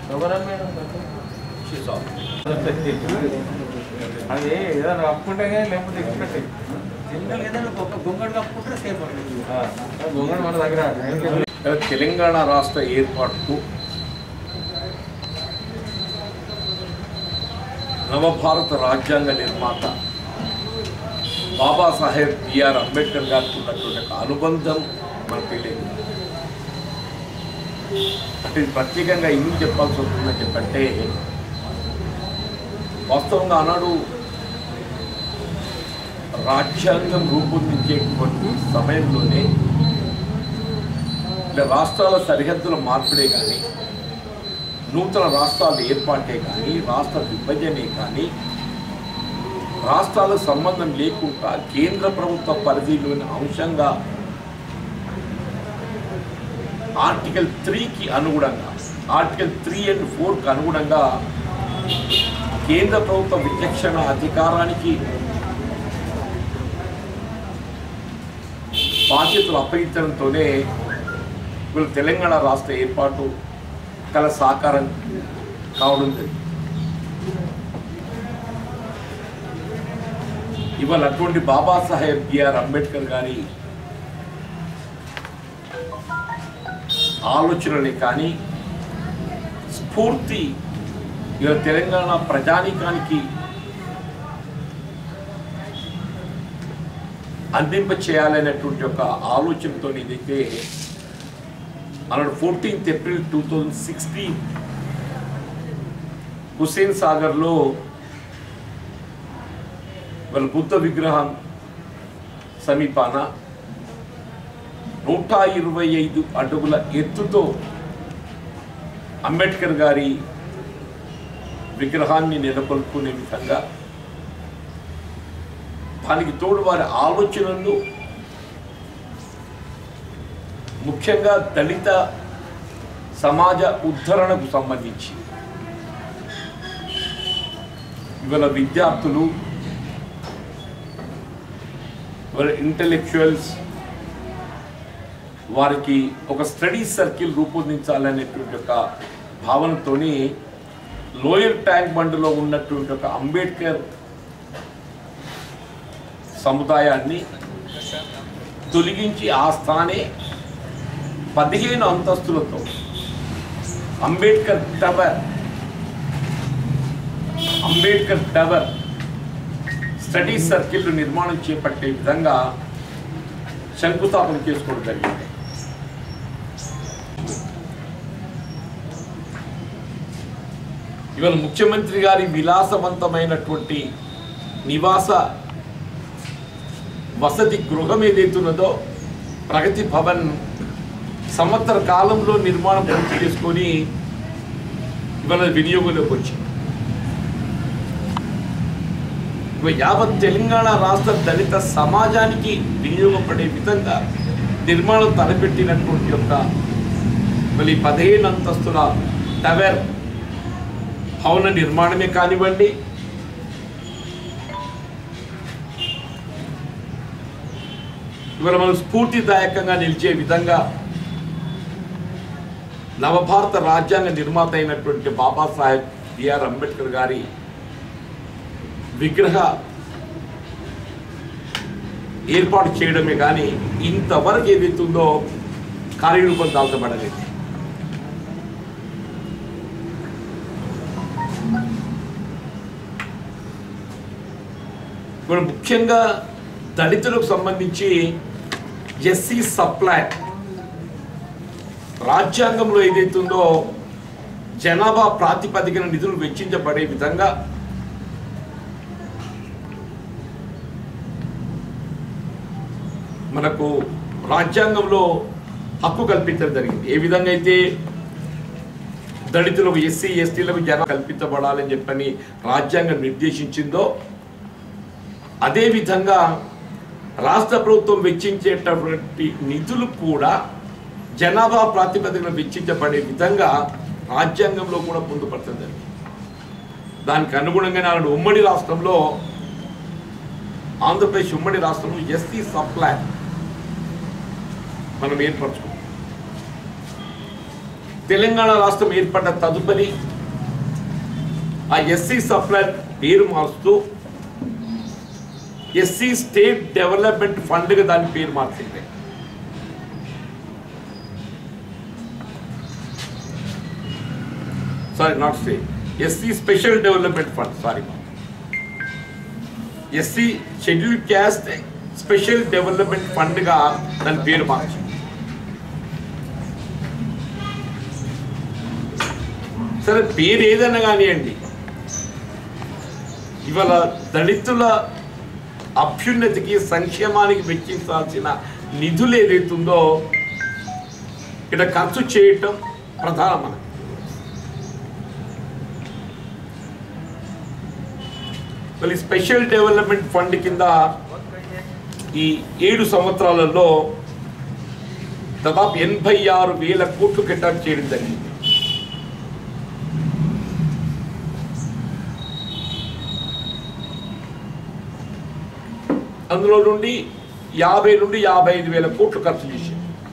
అది ఏదైనా కప్పుకుంటే కానీ లేకపోతే ఎక్స్పెక్ట్ జనరల్ ఏదైనా ఒక గొంగడు కప్పుకుంటే సేఫ్ ఉంటుంది గొంగడు మన దగ్గర తెలంగాణ రాష్ట్ర ఏర్పాటుకు నవభారత రాజ్యాంగ నిర్మాత బాబాసాహెబ్ బిఆర్ అంబేద్కర్ గారికి ఉన్నటువంటి ఒక అనుబంధం మనకు తెలియదు అంటే ఇది ప్రత్యేకంగా ఏం చెప్పాల్సి వస్తుందని చెప్పంటే వాస్తవంగా ఆనాడు రాజ్యాంగం రూపొందించేటువంటి సమయంలోనే అంటే రాష్ట్రాల సరిహద్దుల మార్పుడే కానీ నూతన రాష్ట్రాల ఏర్పాటే కానీ రాష్ట్ర విభజనే కానీ రాష్ట్రాలకు సంబంధం లేకుండా కేంద్ర ప్రభుత్వ పరిధిలోని అంశంగా ఆర్టికల్ త్రీకి అనుగుణంగా ఆర్టికల్ త్రీ అండ్ ఫోర్కి అనుగుణంగా కేంద్ర ప్రభుత్వ విచక్షణ అధికారానికి బాధ్యతలు అప్పగించడంతోనే ఇప్పుడు తెలంగాణ రాష్ట్ర ఏర్పాటు కల సాకారం కావడం జరిగింది ఇవాళ అటువంటి బాబాసాహెబ్ బిఆర్ అంబేద్కర్ గారి ఆలోచనలే కానీ స్ఫూర్తి ఇవాళ తెలంగాణ ప్రజానీకానికి అందింప చేయాలనేటువంటి ఒక ఆలోచనతో ఏదైతే అన్నాడు fourteenth April two thousand sixteen Hussain సాగర్లో వాళ్ళ బుద్ధ విగ్రహం సమీపాన నూట ఇరవై ఐదు అడుగుల ఎత్తుతో అంబేద్కర్ గారి విగ్రహాన్ని నెలకొల్పుకునే విధంగా దానికి తోడు వారి ఆలోచనలు ముఖ్యంగా దళిత సమాజ ఉద్ధరణకు సంబంధించి ఇవాళ విద్యార్థులు ఇవాళ ఇంటలెక్చువల్స్ వారికి ఒక స్టడీ సర్కిల్ రూపొందించాలనేటువంటి ఒక భావనతోని లోయర్ ట్యాంక్ బండ్లో ఉన్నటువంటి ఒక అంబేద్కర్ సముదాయాన్ని తొలగించి ఆ స్థానే పదిహేను అంతస్తులతో Ambedkar tower Ambedkar tower study circle నిర్మాణం చేపట్టే విధంగా శంకుస్థాపన చేసుకోవడం జరిగింది ఇవాళ ముఖ్యమంత్రి గారి విలాసవంతమైనటువంటి నివాస వసతి గృహం ఏదైతున్నదో ప్రగతి భవన్ సంవత్సర కాలంలో నిర్మాణం పూర్తి చేసుకొని ఇవాళ వినియోగంలోకి వచ్చింది ఇవాళ యావత్ తెలంగాణ రాష్ట్ర దళిత సమాజానికి వినియోగపడే విధంగా నిర్మాణం తలపెట్టినటువంటి యొక్క మళ్ళీ పదిహేను అంతస్తుల టవర్ భవన నిర్మాణమే కానివ్వండి ఇవాళ మనం స్ఫూర్తిదాయకంగా నిలిచే విధంగా నవభారత రాజ్యాంగ నిర్మాత అయినటువంటి బాబాసాహెబ్ బిఆర్ అంబేద్కర్ గారి విగ్రహ ఏర్పాటు చేయడమే కానీ ఇంతవరకు ఏదైతుందో కార్యరూపం దాల్చబడలేదు ఇప్పుడు ముఖ్యంగా దళితులకు సంబంధించి ఎస్సీ సప్లై రాజ్యాంగంలో ఏదైతుందో జనాభా ప్రాతిపదికన నిధులు వెచ్చించబడే విధంగా మనకు రాజ్యాంగంలో హక్కు కల్పించడం జరిగింది ఏ విధంగా అయితే దళితులకు ఎస్సీ ఎస్టీలకు జన కల్పించబడాలని చెప్పని రాజ్యాంగం నిర్దేశించిందో అదేవిధంగా రాష్ట్ర ప్రభుత్వం వెచ్చించేటటువంటి నిధులు కూడా జనాభా ప్రాతిపదికన వెచ్చించబడే విధంగా రాజ్యాంగంలో కూడా పొందుపరచడం జరిగింది దానికి అనుగుణంగా నాడు ఉమ్మడి రాష్ట్రంలో ఆంధ్రప్రదేశ్ ఉమ్మడి రాష్ట్రంలో ఎస్సీ సప్లై మనం ఏర్పరచుకున్నాం తెలంగాణ రాష్ట్రం ఏర్పడ్డ తదుపరి ఆ ఎస్సీ సప్లై పేరు మారుస్తూ ఎస్సీ స్టేట్ డెవలప్మెంట్ ఫండ్గా దాని పేరు మార్చింది sorry not state SC special development fund sorry SC schedule caste special development ఫండ్గా దాని పేరు మార్చింది సరే పేరు ఏదైనా కానివ్వండి ఇవాళ దళితుల అభ్యున్నతికి సంక్షేమానికి వెచ్చించాల్సిన నిధులు ఏదైతుందో ఇక్కడ ఖర్చు చేయటం ప్రధానం మనకి మళ్ళీ స్పెషల్ డెవలప్మెంట్ ఫండ్ కింద ఈ ఏడు సంవత్సరాలలో దాదాపు ఎనభై ఆరు వేల కోట్లు కేటాయింపు చేయడం జరిగింది అందులో నుండి యాభై నుండి యాభై ఐదు వేల కోట్లు ఖర్చు చేసింది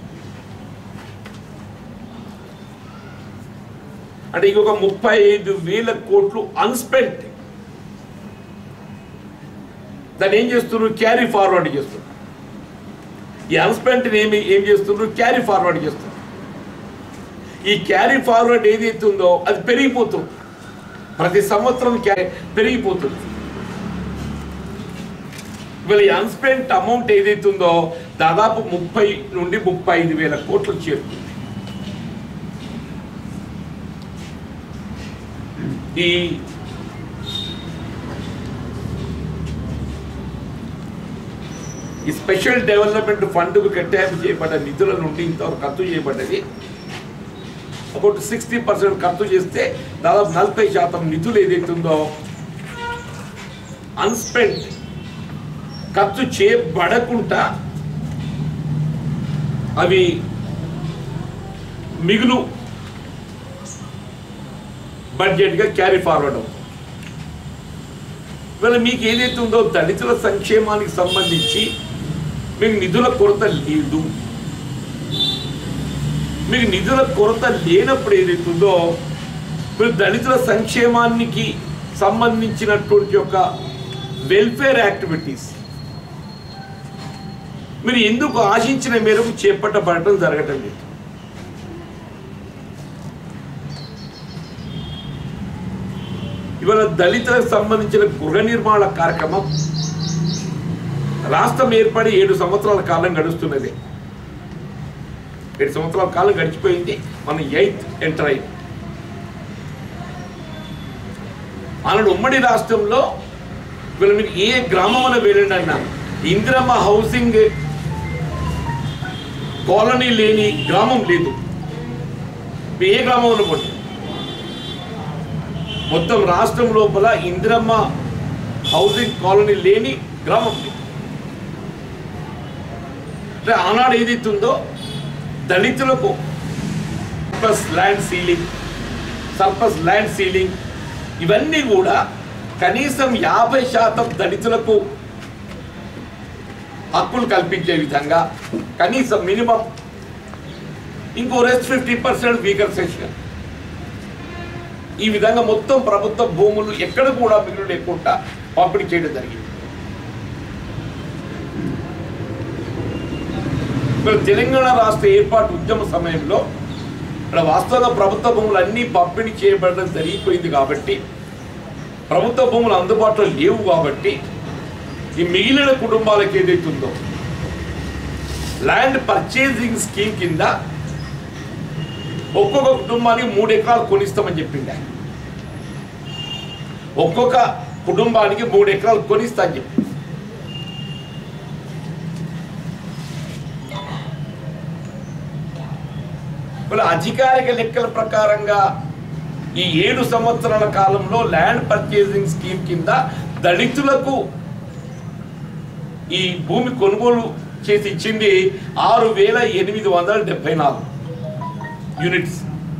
అంటే ఇంకొక ముప్పై ఐదు వేల కోట్లు అన్స్పెంట్ దాన్ని ఏం చేస్తున్నారు క్యారీ ఫార్వర్డ్ చేస్తున్నారు ఈ అన్స్పెంట్ ఏమి ఏం చేస్తున్నారు క్యారీ ఫార్వర్డ్ చేస్తున్నారు ఈ క్యారీ ఫార్వర్డ్ ఏదైతే ఉందో అది పెరిగిపోతుంది ప్రతి సంవత్సరం క్యారీ పెరిగిపోతుంది ఇవాళ ఈ అన్స్పెంట్ అమౌంట్ ఏదైతే ఉందో దాదాపు ముప్పై నుండి ముప్పై ఐదు వేల కోట్లు చేరుతుంది ఈ ఈ స్పెషల్ డెవలప్మెంట్ ఫండ్కు కేటాయింపు చేయబడ్డ నిధుల నుండి ఇంతవరకు ఖర్చు చేయబడ్డది అబౌట్ సిక్స్టీ పర్సెంట్ ఖర్చు చేస్తే దాదాపు నలభై శాతం నిధులు ఏదైతే ఉందో అన్స్పెండ్ ఖర్చు చేయబడకుండా అవి మిగులు బడ్జెట్గా క్యారీ ఫార్వర్డ్ అవుతుంది ఇవాళ మీకు ఏదైతే ఉందో దళితుల సంక్షేమానికి సంబంధించి మీకు నిధుల కొరత లేదు మీకు నిధుల కొరత లేనప్పుడు ఏదైతే ఉందో మీరు దళితుల సంక్షేమానికి సంబంధించినటువంటి ఒక వెల్ఫేర్ యాక్టివిటీస్ మీరు ఎందుకు ఆశించిన మేరకు చేపట్టబడటం జరగటం లేదు ఇవాళ దళితులకు సంబంధించిన గృహ నిర్మాణ కార్యక్రమం రాష్ట్రం ఏర్పడి ఏడు సంవత్సరాల కాలం గడుస్తున్నది ఏడు సంవత్సరాల కాలం గడిచిపోయింది మనం ఎయిత్ ఎంటర్ అయింది ఆనాడు ఉమ్మడి రాష్ట్రంలో వీళ్ళు మీరు ఏ గ్రామంలో వెళ్ళండి అన్నా ఇందిరమ్మ హౌసింగ్ కాలనీ లేని గ్రామం లేదు మీరు ఏ గ్రామంలో పోండి మొత్తం రాష్ట్రం లోపల ఇందిరమ్మ హౌసింగ్ కాలనీ లేని గ్రామం లేదు అంటే ఆనాడు ఏదైతే ఉందో దళితులకు surplus land ceiling surplus land ceiling ఇవన్నీ కూడా కనీసం యాభై శాతం దళితులకు హక్కులు కల్పించే విధంగా కనీసం మినిమం ఇంకో rest fifty percent weaker section ఈ విధంగా మొత్తం ప్రభుత్వ భూములు ఎక్కడ కూడా మిగులు లేకుండా పంపిణీ చేయడం జరిగింది మరి తెలంగాణ రాష్ట్ర ఏర్పాటు ఉద్యమ సమయంలో ఇక్కడ వాస్తవంగా ప్రభుత్వ భూములు అన్నీ పంపిణీ చేయబడడం జరిగిపోయింది కాబట్టి ప్రభుత్వ భూములు అందుబాటులో లేవు కాబట్టి ఈ మిగిలిన కుటుంబాలకు ఏదైతే ఉందో ల్యాండ్ పర్చేసింగ్ స్కీమ్ కింద ఒక్కొక్క కుటుంబానికి మూడు ఎకరాలు కొనిస్తామని చెప్పింది ఆయన ఒక్కొక్క కుటుంబానికి మూడు ఎకరాలు కొనిస్తా అని చెప్పి మరి అధికారిక లెక్కల ప్రకారంగా ఈ ఏడు సంవత్సరాల కాలంలో ల్యాండ్ పర్చేసింగ్ స్కీమ్ కింద దళితులకు ఈ భూమి కొనుగోలు చేసి ఇచ్చింది ఆరు వేల ఎనిమిది వందల డెబ్బై నాలుగు యూనిట్స్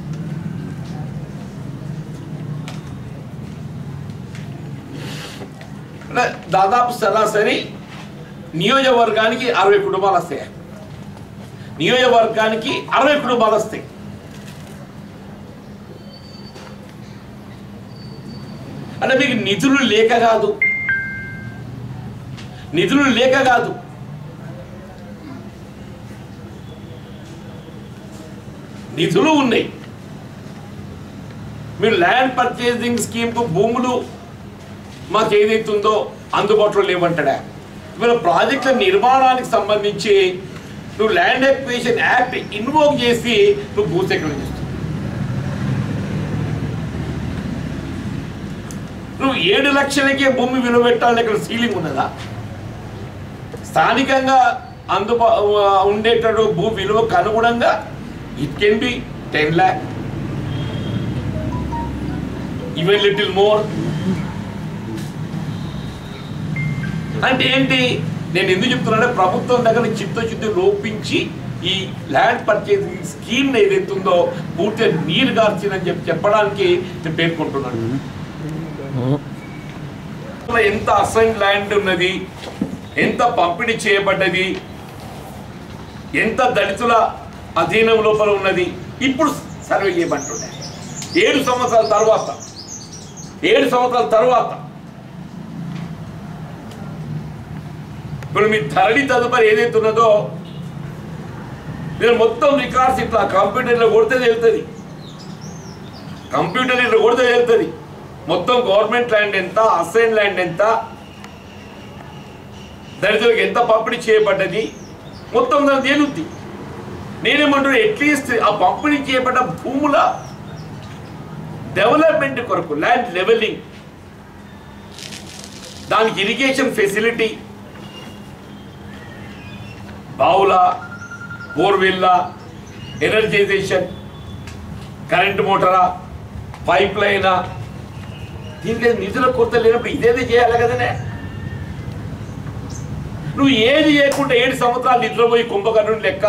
అంటే దాదాపు సరాసరి నియోజకవర్గానికి అరవై కుటుంబాలు వస్తాయి నియోజకవర్గానికి అరవై కుటుంబాలు వస్తాయి అంటే మీకు నిధులు లేక కాదు నిధులు లేక కాదు నిధులు ఉన్నాయి మీరు ల్యాండ్ పర్చేసింగ్ స్కీమ్కు భూములు మాకు ఏదైతుందో అందుబాటులో లేవంటాడా ఇవాళ ప్రాజెక్టుల నిర్మాణానికి సంబంధించి నువ్వు ల్యాండ్ ఎక్విజిషన్ యాక్ట్ ఇన్వోక్ చేసి నువ్వు భూసేకరణ చేస్తావు నువ్వు ఏడు లక్షలకే భూమి విలువ పెట్టాలని ఇక్కడ సీలింగ్ ఉన్నదా స్థానికంగా అందుబా ఉండేటట్టు భూ విలువకు అనుగుణంగా it can be ten lakh even little more అంటే ఏంటి నేను ఎందుకు చెప్తున్నానంటే ప్రభుత్వం దగ్గర చిత్తశుద్ధి లోపించి ఈ ల్యాండ్ పర్చేసింగ్ స్కీమ్ ఏదైతే ఉందో పూర్తిగా నీరు గార్చిందని చెప్పి చెప్పడానికి నేను పేర్కొంటున్నాను ఎంత అసైన్ ల్యాండ్ ఉన్నది ఎంత పంపిణీ చేయబడ్డది ఎంత దళితుల అధీనం లోపల ఉన్నది ఇప్పుడు సర్వే చేయమంటుండే ఏడు సంవత్సరాల తర్వాత ఏడు సంవత్సరాల తర్వాత ఇప్పుడు మీ ధరణి తదుపరి ఏదైతే ఉన్నదో మీరు మొత్తం రికార్డ్స్ ఇట్లా కంప్యూటర్లో కొడితే తెలుస్తుంది కంప్యూటర్ ఇట్లా కొడితే తెలుస్తుంది మొత్తం గవర్నమెంట్ ల్యాండ్ ఎంత అసైన్ ల్యాండ్ ఎంత దళితులకు ఎంత పంపిణీ చేయబడ్డది మొత్తం దాని తేలుద్ది నేనేమంటున్నా అట్లీస్ట్ ఆ పంపిణీ చేయబడ్డ భూముల డెవలప్మెంట్ కొరకు ల్యాండ్ లెవెలింగ్ దానికి ఇరిగేషన్ ఫెసిలిటీ బావుల బోర్వెల్ల ఎనర్జైజేషన్ కరెంట్ మోటారా పైప్ లైనా దీనికి నిధుల కొరత లేనప్పుడు ఇదేదే చేయాలి కదనే నువ్వు ఏది చేయకుండా ఏడు సంవత్సరాలు నిద్రపోయి కుంభకర్ణుని లెక్క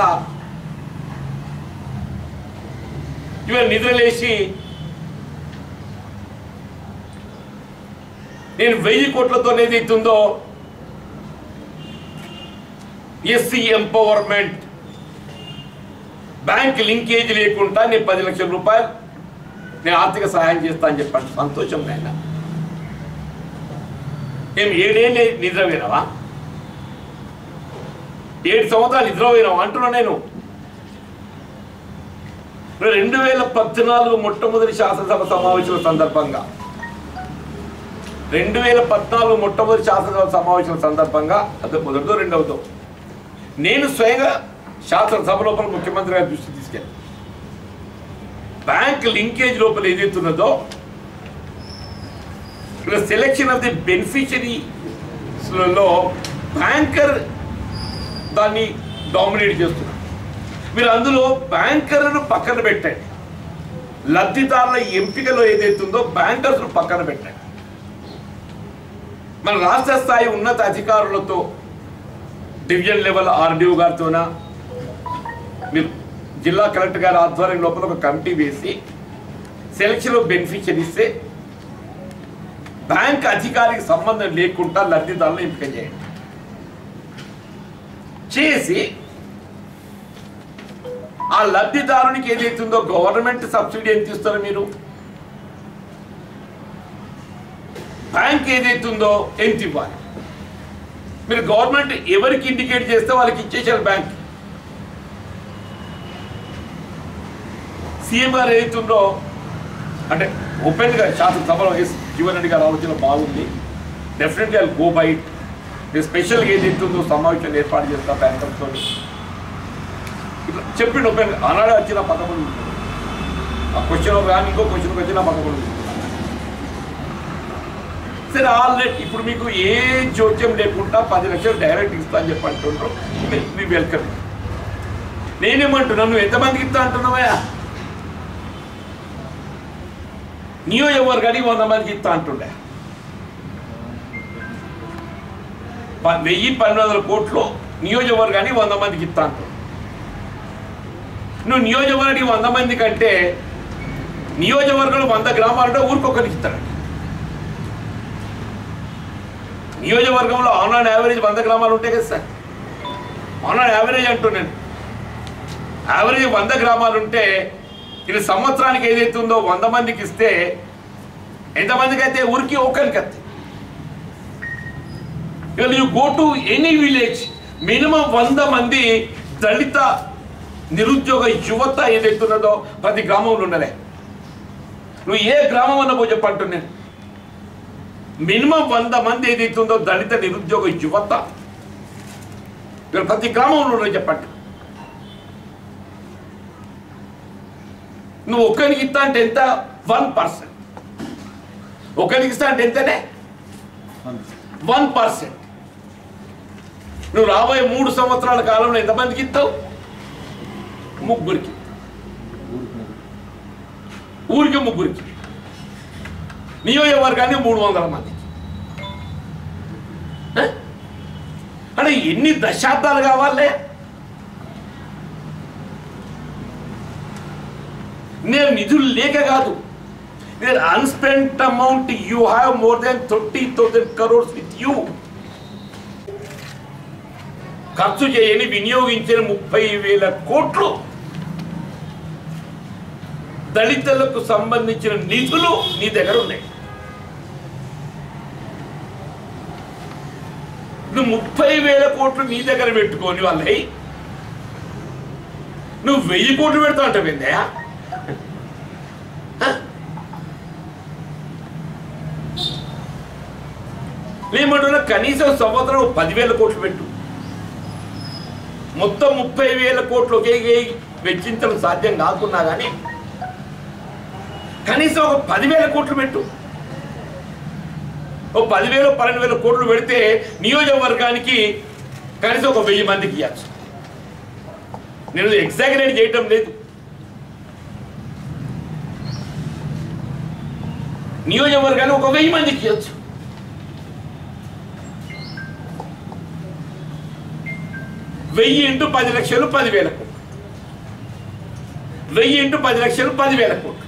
ఇవాళ నిద్రలేసి నేను వెయ్యి కోట్లతో ఏదైతుందో ఎస్సీ ఎంపవర్మెంట్ బ్యాంక్ లింకేజ్ లేకుండా నేను పది లక్షల రూపాయలు నేను ఆర్థిక సహాయం చేస్తా అని చెప్పాను సంతోషం నాయన ఏం ఏడేళ్ళు నిద్రపోయినావా ఏడు సంవత్సరాలు నిద్రపోయినావా అంటున్నా నేను రెండు వేల పద్నాలుగు మొట్టమొదటి శాసనసభ సమావేశాల సందర్భంగా రెండు వేల పద్నాలుగు మొట్టమొదటి శాసనసభ సమావేశాల సందర్భంగా అది మొదటిదో రెండవదో నేను స్వయంగా శాసనసభ లోపల ముఖ్యమంత్రి గారి దృష్టి తీసుకెళ్ళాను బ్యాంక్ లింకేజ్ లోపల ఏదైతున్నదో ఇక్కడ సెలెక్షన్ ఆఫ్ ది బెనిఫిషరీస్లలో బ్యాంకర్ దాన్ని డామినేట్ చేస్తున్నారు మీరు అందులో బ్యాంకర్ను పక్కన పెట్టండి లబ్ధిదారుల ఎంపికలో ఏదైతుందో బ్యాంకర్స్ పక్కన పెట్టండి మన రాష్ట్ర స్థాయి ఉన్నత అధికారులతో డివిజన్ లెవెల్ ఆర్డీఓ గారితోనా మీరు జిల్లా కలెక్టర్ గారి ఆధ్వర్యం లోపల ఒక కమిటీ వేసి సెలక్షన్ బెనిఫిషియర్ ఇస్తే బ్యాంక్ అధికారికి సంబంధం లేకుండా లబ్ధిదారులను ఎంపిక చేయండి చేసి ఆ లబ్ధిదారునికి ఏదైతుందో గవర్నమెంట్ సబ్సిడీ ఎంత ఇస్తారో మీరు బ్యాంక్ ఏదైతుందో ఎంత ఇవ్వాలి మీరు గవర్నమెంట్ ఎవరికి ఇండికేట్ చేస్తే వాళ్ళకి ఇచ్చేసారు బ్యాంక్ సీఎం గారు ఏదైతుందో అంటే ఓపెన్గా శాసనసభలో ఎస్ జీవన్ రెడ్డి గారి ఆలోచన బాగుంది డెఫినెట్గా గో బైట్ నేను స్పెషల్గా ఏదైతుందో సమావేశం ఏర్పాటు చేస్తా బ్యాంకర్తో ఇట్లా చెప్పిండు ఓపెన్ ఆనాడే వచ్చిన పదకొండు ఆ క్వశ్చన్ కానీ ఇంకో క్వశ్చన్ వచ్చిన పదకొండు సరే ఆల్రెడీ ఇప్పుడు మీకు ఏ జోక్యం లేకుండా పది లక్షలు డైరెక్ట్ ఇస్తా అని చెప్పి అంటుండ్రు మీ వెల్కమ్ నేనేమంటున్నాను నువ్వు ఎంతమందికి ఇస్తా అంటున్నావా నియోజకవర్గానికి వంద మందికి ఇస్తా అంటుండే ప- వెయ్యి పన్నెండు వందల కోట్లు నియోజకవర్గానికి వంద మందికి ఇస్తా అంటుండు నువ్వు నియోజకవర్గానికి వంద మంది కంటే నియోజకవర్గంలో వంద గ్రామాలంటే ఊరికొకరికి ఇస్తాడు నియోజకవర్గంలో ఆన్ ఆన్ యావరేజ్ వంద గ్రామాలు ఉంటాయి కదా సార్ ఆన్ ఆన్ యావరేజ్ అంటూ నేను యావరేజ్ వంద గ్రామాలు ఉంటే ఇది సంవత్సరానికి ఏదైతే ఉందో వంద మందికి ఇస్తే ఎంతమందికి అయితే ఊరికి ఒకరికి వస్తాయి ఇవాళ you go to any village minimum వంద మంది దళిత నిరుద్యోగ యువత ఏదైతున్నదో ప్రతి గ్రామంలో ఉన్నదే నువ్వు ఏ గ్రామం అన్న పోయి చెప్పంటు నేను మినిమం వంద మంది ఏదైతుందో దళిత నిరుద్యోగ యువత ఇవాళ ప్రతి గ్రామంలో ఉన్నది చెప్పండి నువ్వు ఒక్కరికి ఇస్తా అంటే ఎంత వన్ పర్సెంట్ ఒకరికి ఇస్తా అంటే ఎంతనే వన్ పర్సెంట్ నువ్వు రాబోయే మూడు సంవత్సరాల కాలంలో ఎంతమందికి ఇస్తావు ముగ్గురికి ఊరికి ముగ్గురికి నియోజకవర్గాన్ని మూడు వందల మందికి ఆ? అంటే ఎన్ని దశాబ్దాలు కావాలే నేను నిధులు లేక కాదు నేను unspent amount you have more than thirty thousand crores with you ఖర్చు చేయని వినియోగించిన ముప్పై వేల కోట్లు దళితులకు సంబంధించిన నిధులు నీ దగ్గర ఉన్నాయి నువ్వు ముప్పై వేల కోట్లు నీ దగ్గర పెట్టుకొని వాళ్ళై నువ్వు వెయ్యి కోట్లు పెడతా అంటావు ఏందయ్యా ఏమంటున్నా కనీసం సంవత్సరం పదివేల కోట్లు పెట్టు మొత్తం ముప్పై వేల కోట్లు ఒకే వెచ్చించడం సాధ్యం కాకున్నా కానీ కనీసం ఒక పదివేల కోట్లు పెట్టు ఓ పదివేలు పన్నెండు వేల కోట్లు పెడితే నియోజకవర్గానికి కనీసం ఒక వెయ్యి మందికి ఇవ్వచ్చు నేను ఎగ్జాగరేట్ చేయటం లేదు నియోజకవర్గాన్ని ఒక వెయ్యి మందికి ఇవ్వచ్చు వెయ్యి ఇంటూ పది లక్షలు పదివేల కోట్లు వెయ్యి ఇంటూ పది లక్షలు పదివేల కోట్లు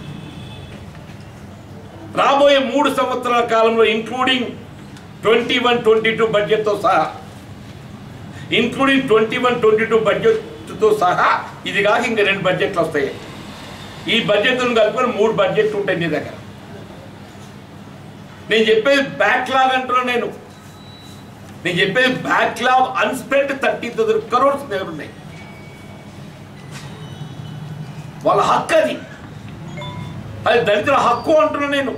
రాబోయే మూడు సంవత్సరాల కాలంలో including twenty one twenty two బడ్జెట్తో సహా including twenty one twenty two బడ్జెట్తో సహా ఇది కాక ఇంకా రెండు బడ్జెట్లు వస్తాయి ఈ బడ్జెట్లను కలుపుకొని మూడు బడ్జెట్లు ఉంటాయి నీ దగ్గర నేను చెప్పేది బ్యాక్లాగ్ అంటున్నా నేను నేను చెప్పేది backlog unspent thirty thousand crores దగ్గర ఉన్నాయి వాళ్ళ హక్కు అది అది దళితుల హక్కు అంటున్నా నేను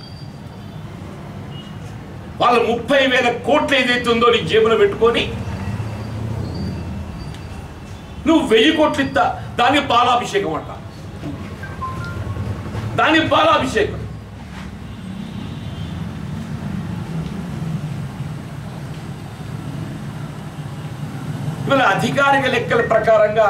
వాళ్ళ ముప్పై వేల కోట్లు ఏదైతే ఉందో నీ జేబులో పెట్టుకొని నువ్వు వెయ్యి కోట్లు ఇస్తా దానికి పాలాభిషేకం అంట దానికి పాలాభిషేకం ఇవాళ అధికారిక లెక్కల ప్రకారంగా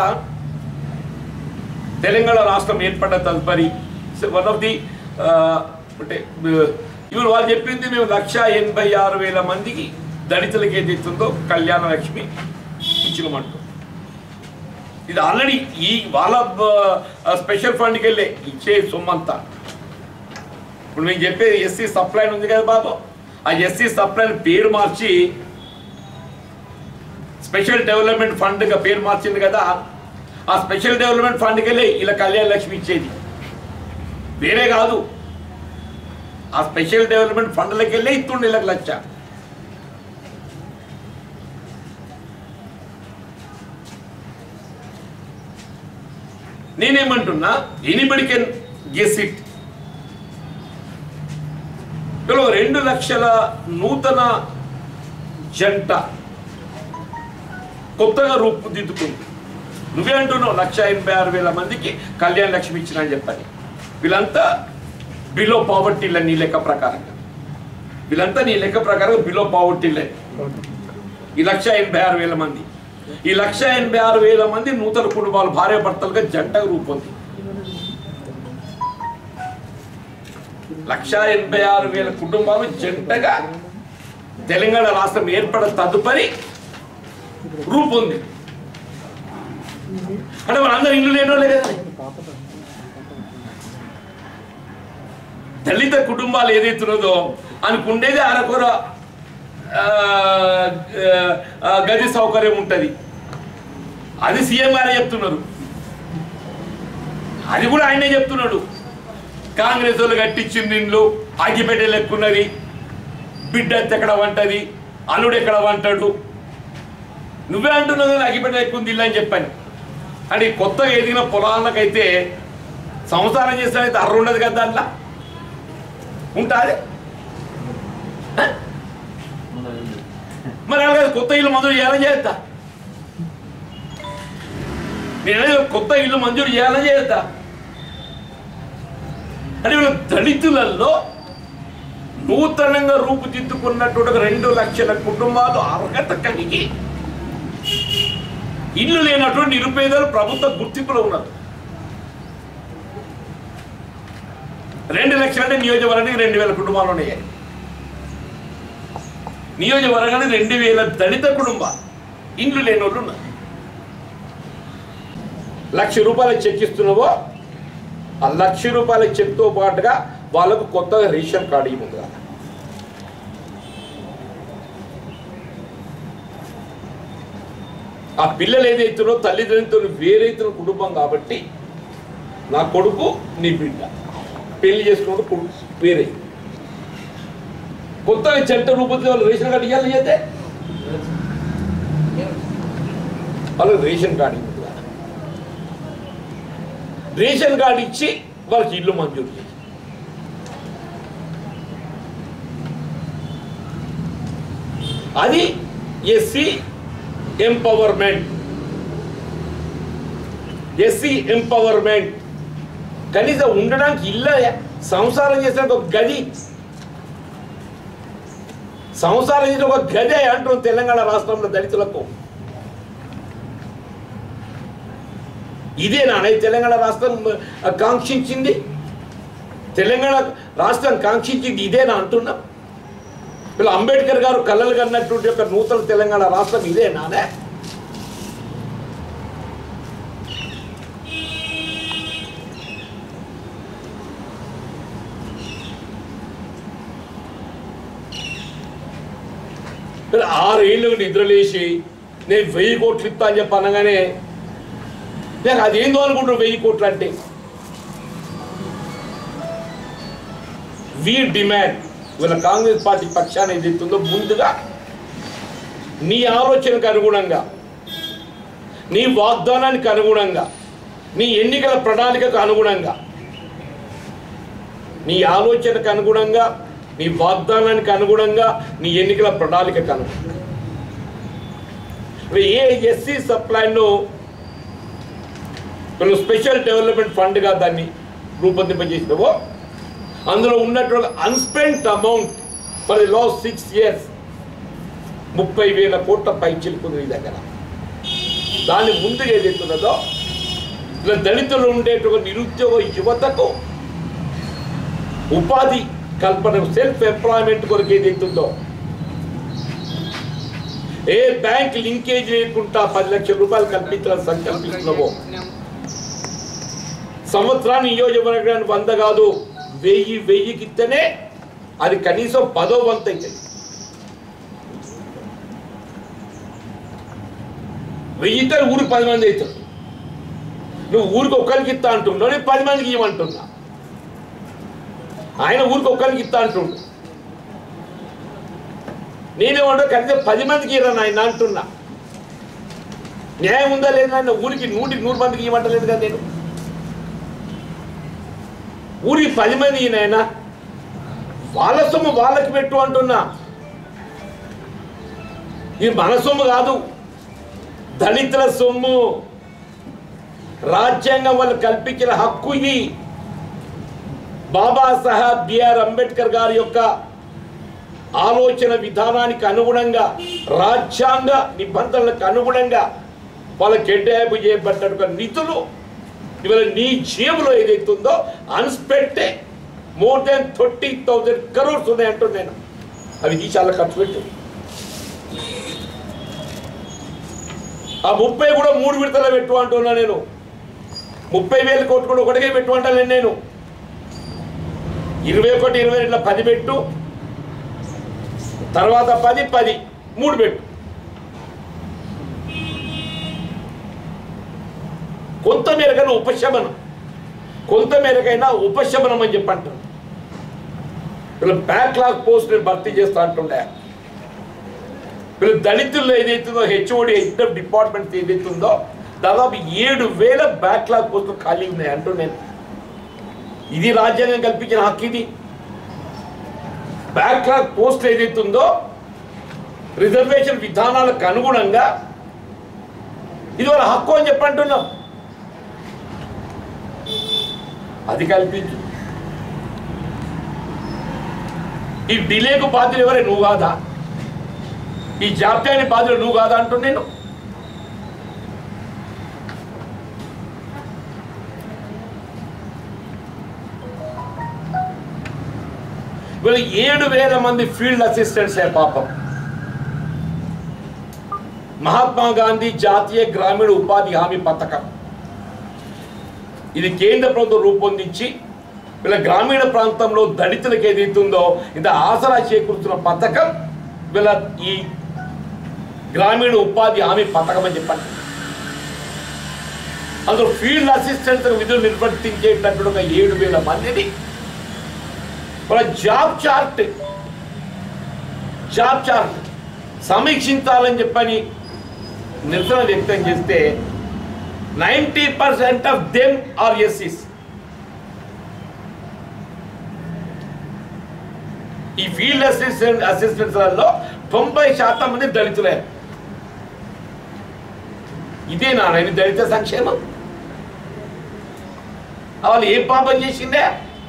తెలంగాణ రాష్ట్రం ఏర్పడ్డ తదుపరి వన్ ఆఫ్ ది అంటే ఇవాళ వాళ్ళు చెప్పింది మేము లక్ష ఎనభై ఆరు వేల మందికి దళితులకి ఏది ఇస్తుందో కళ్యాణ లక్ష్మి ఇచ్చినమంటూ ఇది ఆల్రెడీ ఈ వాళ్ళ స్పెషల్ ఫండ్కి వెళ్ళే ఇచ్చే సొమ్మంతా ఇప్పుడు నేను చెప్పేది ఎస్సీ సప్లైన్ ఉంది కదా బాబు ఆ ఎస్సీ సప్లైన్ పేరు మార్చి స్పెషల్ డెవలప్మెంట్ ఫండ్గా పేరు మార్చింది కదా ఆ స్పెషల్ డెవలప్మెంట్ ఫండ్కి వెళ్ళి ఇలా కళ్యాణ లక్ష్మి ఇచ్చేది వేరే కాదు ఆ స్పెషల్ డెవలప్మెంట్ ఫండ్లకి వెళ్ళి ఇస్తుండే వీళ్ళకి లక్ష నేనేమంటున్నా ఎనిబడి కెన్ గెస్ ఇట్ రెండు లక్షల నూతన జంట కొత్తగా రూపుదిద్దుకుంది నువ్వే అంటున్నావు లక్ష ఎనభై ఆరు వేల మందికి కళ్యాణ లక్ష్మి ఇచ్చిన అని చెప్పని వీళ్ళంతా బిలో పావర్టీ నీ లెక్క ప్రకారంగా వీళ్ళంతా నీ లెక్క ప్రకారం బిలో పావర్టీ ఈ లక్ష ఎనభై ఆరు వేల మంది ఈ లక్ష ఎనభై ఆరు వేల మంది నూతన కుటుంబాలు భార్య భర్తలుగా జంటగా రూపొంది లక్ష ఎనభై ఆరు వేల కుటుంబాలు జంటగా తెలంగాణ రాష్ట్రం ఏర్పడ తదుపరి రూపొంది అంటే వాళ్ళందరూ ఇల్లు లేని వాళ్ళే కదా దళిత కుటుంబాలు ఏదైతున్నదో అనుకుండేది అరకొర ఆ, ఆ, గది సౌకర్యం ఉంటుంది అది సీఎం గారే చెప్తున్నారు అది కూడా ఆయనే చెప్తున్నాడు కాంగ్రెస్ వాళ్ళు కట్టించింది ఇండ్లు అగ్గిపెట్టెలు ఎక్కున్నది బిడ్డ ఎక్కడ వంటది అల్లుడు ఎక్కడ వంటాడు నువ్వే అంటున్నావు కదా అగ్గిపెట్టెలు ఎక్కువ ఇల్లు అని చెప్పాను అంటే ఈ కొత్తగా ఎదిగిన పొలాలకైతే సంసారం చేస్తానైతే అర్ర ఉండదు కదా దాంట్లో ఉంటుంది మరి అలాగే కొత్త ఇల్లు మంజూరు చేయాలని చేస్తా నేను అనేది కొత్త ఇల్లు మంజూరు చేయాలని చేస్తా అంటే వీళ్ళ దళితులలో నూతనంగా రూపుదిద్దుకున్నటువంటి ఒక రెండు లక్షల కుటుంబాలు అర్హత కలిగి ఇల్లు లేనటువంటి నిరుపేదలు ప్రభుత్వ గుర్తింపులో ఉన్నారు రెండు లక్షలు అంటే నియోజకవర్గానికి రెండు వేల కుటుంబాలు ఉన్నాయి నియోజకవర్గానికి రెండు వేల దళిత కుటుంబాలు ఇండ్లు లేని వాళ్ళు ఉన్నారు లక్ష రూపాయలు చెక్ ఇస్తున్నావో ఆ లక్ష రూపాయల చెక్తో పాటుగా వాళ్ళకు కొత్తగా రేషన్ కార్డు ఇవ్వదు ఆ పిల్లలు ఏదైతున్నో తల్లిదండ్రులు వేరైతున్న కుటుంబం కాబట్టి నా కొడుకు నీ బిడ్డ పెళ్లి చేసుకున్న కొడుకు వేరే కొత్తగా చెట్ట రూపంలో వాళ్ళు రేషన్ కార్డు ఇవ్వాలి చేస్తే వాళ్ళకి రేషన్ కార్డు ఇవ్వదు రేషన్ కార్డు ఇచ్చి వాళ్ళకి ఇల్లు మంజూరు చేయి అది ఎస్సీ ఎంపవర్మెంట్ ఎస్సీ ఎంపవర్మెంట్ కనీసం ఉండడానికి ఇల్ల సంసారం చేసిన ఒక గది సంసారం చేసిన ఒక గదే అంటున్నాం తెలంగాణ రాష్ట్రంలో దళితులకు ఇదే నానే తెలంగాణ రాష్ట్రం ఆ, కాంక్షించింది తెలంగాణ రాష్ట్రం కాంక్షించింది ఇదేనా అంటున్నాం వీళ్ళు అంబేద్కర్ గారు కళ్ళలు కన్నటువంటి యొక్క నూతన తెలంగాణ రాష్ట్రం ఇదే నానే వీళ్ళు ఆరేళ్ళు నిద్రలేసి నేను వెయ్యి కోట్లు ఇస్తా అని చెప్పి అనగానే నేను అదేందో అనుకుంటున్నాను వెయ్యి కోట్లు అంటే వి డిమాండ్ వీళ్ళ కాంగ్రెస్ పార్టీ పక్షాన ఏదైతుందో ముందుగా నీ ఆలోచనకు అనుగుణంగా నీ వాగ్దానానికి అనుగుణంగా నీ ఎన్నికల ప్రణాళికకు అనుగుణంగా నీ ఆలోచనకు అనుగుణంగా నీ వాగ్దానానికి అనుగుణంగా నీ ఎన్నికల ప్రణాళికకు అనుగుణంగా ఇప్పుడు ఏ ఎస్సీ సప్లైను వీళ్ళు స్పెషల్ డెవలప్మెంట్ ఫండ్గా దాన్ని రూపొందింపజేసినవో అందులో ఉన్నటువంటి unspent amount for the last six years ముప్పై వేల కోట్ల పై చిలుకుంది నీ దగ్గర దాన్ని ముందుగా ఏదైతున్నదో ఇలా దళితులు ఉండేటువంటి నిరుద్యోగ యువతకు ఉపాధి కల్పన సెల్ఫ్ ఎంప్లాయ్మెంట్ కొరకు ఏదైతుందో ఏ బ్యాంక్ లింకేజ్ లేకుండా పది లక్షల రూపాయలు కల్పించాలని సంకల్పిస్తున్నావో సంవత్సరాన్ని నియోజకవర్గానికి వంద కాదు వెయ్యి వెయ్యికి ఇస్తేనే అది కనీసం పదో వంత అవుతుంది వెయ్యి ఇస్తే ఊరికి పది మంది అవుతారు నువ్వు ఊరికి ఒక్కరికి ఇస్తా అంటున్నావు నేను పది మందికి ఇవ్వమంటున్నా ఆయన ఊరికి ఒక్కరికి ఇస్తా అంటుండు నేనేమంటా కనీసం పది మందికి ఇవ్వను ఆయన అంటున్నా న్యాయం ఉందా లేదా ఆయన ఊరికి నూటికి నూరు మందికి ఇవ్వమంటలేదు కదా నేను ఊరికి పది మంది ఈయన వాళ్ళ సొమ్ము వాళ్ళకి పెట్టు అంటున్నా ఇది మన సొమ్ము కాదు దళితుల సొమ్ము రాజ్యాంగం వాళ్ళు కల్పించిన హక్కు ఇది బాబాసాహెబ్ బిఆర్ అంబేద్కర్ గారి యొక్క ఆలోచన విధానానికి అనుగుణంగా రాజ్యాంగ నిబంధనలకు అనుగుణంగా వాళ్ళకి కేటాయింపు చేయబడ్డ ఒక నిధులు ఇవాళ నీ జేబులో ఏదైతుందో unspent more than thirty thousand crores ఉన్నాయి అంటున్నాను నేను అవి తీసి చాలా ఖర్చు పెట్టు ఆ ముప్పై కూడా మూడు విడతలు పెట్టు అంటున్నా నేను ముప్పై వేల కోట్లు కూడా ఒకటికే పెట్టు అంటాను నేను ఇరవై ఒకటి ఇరవై రెండులో పది పెట్టు తర్వాత పది పది మూడు పెట్టు కొంత మేరకను ఉపశమనం కొంత మేరకైనా ఉపశమనం అని చెప్పి అంటారు వీళ్ళు బ్యాక్లాగ్ పోస్ట్ నేను భర్తీ చేస్తా అంటుండే వీళ్ళు దళితుల్లో ఏదైతుందో హెచ్ఓడి హెడ్ ఆఫ్ డిపార్ట్మెంట్ ఏదైతుందో దాదాపు ఏడు వేల బ్యాక్లాగ్ పోస్టులు ఖాళీ ఉన్నాయి అంటూ నేను ఇది రాజ్యాంగం కల్పించిన హక్కు ఇది బ్యాక్లాగ్ పోస్ట్ ఏదైతుందో రిజర్వేషన్ విధానాలకు అనుగుణంగా ఇది వాళ్ళ హక్కు అని చెప్పి అంటున్నాం అది కల్పించు ఈ డిలేకు బాధ్యులు ఎవరే నువ్వు కాదా ఈ జాప్యాన్ని బాధ్యులు నువ్వు కాదా అంటూ నేను వీళ్ళు ఏడు వేల మంది ఫీల్డ్ అసిస్టెంట్స్ ఏ పాపం మహాత్మా గాంధీ జాతీయ గ్రామీణ ఉపాధి హామీ పథకం ఇది కేంద్ర ప్రభుత్వం రూపొందించి వీళ్ళ గ్రామీణ ప్రాంతంలో దళితులకు ఏదైతుందో ఇంత ఆసరా చేకూరుతున్న పథకం వీళ్ళ ఈ గ్రామీణ ఉపాధి హామీ పథకం అని చెప్పండి అందులో ఫీల్డ్ అసిస్టెంట్ విధులు నిర్వర్తించేటటువంటి ఒక ఏడు వేల మందిని వాళ్ళ జాబ్ చార్ట్ జాబ్ చార్ట్ సమీక్షించాలని చెప్పని నిరసన వ్యక్తం చేస్తే ninety percent of them are ఎస్సీస్ ఈ ఫీల్డ్ అసిస్టెంట్ అసిస్టెంట్స్లలో తొంభై శాతం మంది దళితులే ఇదే నారాయణ దళిత సంక్షేమం వాళ్ళు ఏ పాపం చేసిందే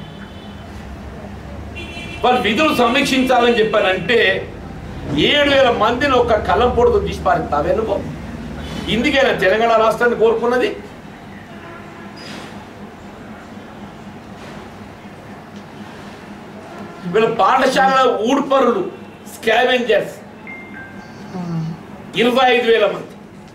వాళ్ళు విధులు సమీక్షించాలని చెప్పానంటే ఏడు వేల మందిని ఒక కళ్ళం పొడుతూ తీసి పారుతావే నువ్వు ఇందుకేనా తెలంగాణ రాష్ట్రాన్ని కోరుకున్నది వీళ్ళ పాఠశాల ఊడ్పరులు స్కావెంజర్స్ ఇరవై ఐదు వేల మంది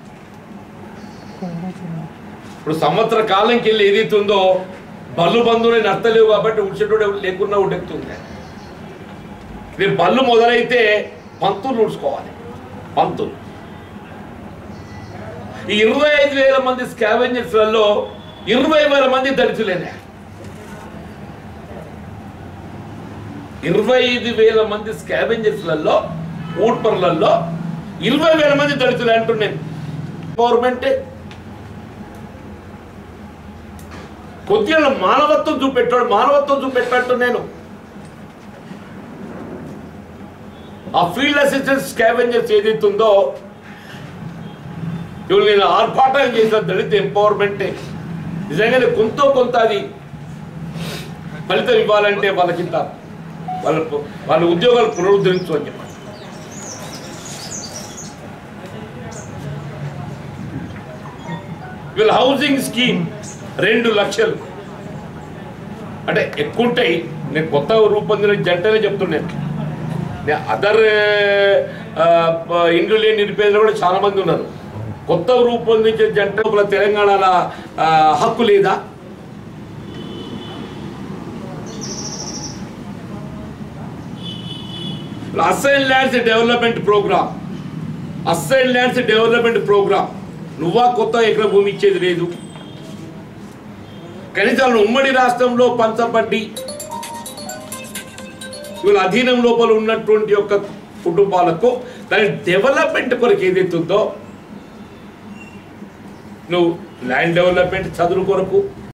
ఇప్పుడు సంవత్సర కాలంకి వెళ్ళి ఏదైతే ఉందో బల్లు బంధువులు నడతలేవు కాబట్టి ఉడిచేటోడు లేకున్నా ఉడెక్కుతుంది రేపు బళ్ళు మొదలైతే పంతులు ఉడుచుకోవాలి పంతులు ఈ ఇరవై ఐదు వేల మంది స్కావెంజర్స్లలో ఇరవై వేల మంది దళితులేనే ఇరవై ఐదు వేల మంది స్కావెంజర్స్లలో ఊడ్పర్లలో ఇరవై వేల మంది దళితులు అంటున్నాను గవర్నమెంటే కొద్దిగా మానవత్వం చూపెట్టాడు మానవత్వం చూపెట్టాడు నేను ఆ ఫీల్డ్ అసిస్టెంట్ స్కావెంజర్స్ ఏదైతే ఉందో ఇవాళ నేను ఆర్భాటం చేసిన దళిత ఎంపవర్మెంటే నిజంగానే కొంత కొంత అది ఫలితం ఇవ్వాలంటే వాళ్ళకింత వాళ్ళ వాళ్ళ ఉద్యోగాలు పునరుద్ధరించు అని చెప్పాలి వీళ్ళ హౌసింగ్ స్కీమ్ రెండు లక్షలు అంటే ఎక్కువ ఉంటాయి నేను కొత్త రూపొందిన జంటనే చెప్తున్నాను నేను అదర్ ఇండ్లు లేని నిరుపేదలు కూడా చాలా మంది ఉన్నారు కొత్త రూపొందించే జంట లోపల తెలంగాణలో ఆ, హక్కు లేదా assign lands development program assign lands development program నువ్వా కొత్త ఎకర భూమి ఇచ్చేది లేదు కనీసం ఉమ్మడి రాష్ట్రంలో పంచబడ్డి వీళ్ళ అధీనం లోపల ఉన్నటువంటి యొక్క కుటుంబాలకు దాని డెవలప్మెంట్ కొరకు ఏదైతే ఉందో నువ్వు ల్యాండ్ డెవలప్మెంట్ చదువు కొరకు